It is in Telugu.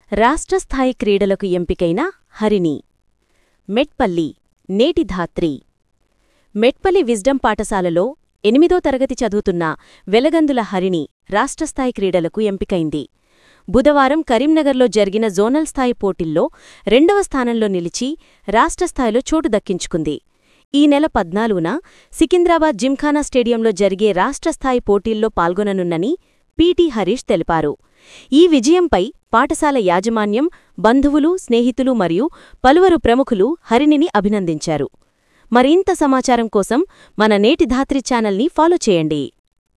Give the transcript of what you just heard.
రాష్ట్రస్థాయి క్రీడలకు ఎంపికైన హరిణి మెట్పల్లి నేటి ధాత్రి మెట్పల్లి విజ్డమ్ పాఠశాలలో ఎనిమిదో తరగతి చదువుతున్న వెలగందుల హరిణి రాష్ట్రస్థాయి క్రీడలకు ఎంపికైంది బుధవారం కరీంనగర్లో జరిగిన జోనల్ స్థాయి పోటీల్లో రెండవ స్థానంలో నిలిచి రాష్ట్రస్థాయిలో చోటు దక్కించుకుంది ఈ నెల పద్నాలుగున సికింద్రాబాద్ జిమ్ఖానా స్టేడియంలో జరిగే రాష్ట్రస్థాయి పోటీల్లో పాల్గొననున్నని పీటీ హరీష్ తెలిపారు ఈ విజయంపై పాఠశాల యాజమాన్యం బంధువులు స్నేహితులు మరియు పలువురు ప్రముఖులు హరిణిని అభినందించారు మరింత సమాచారం కోసం మన నేటి ధాత్రి ఛానల్ని ఫాలో చేయండి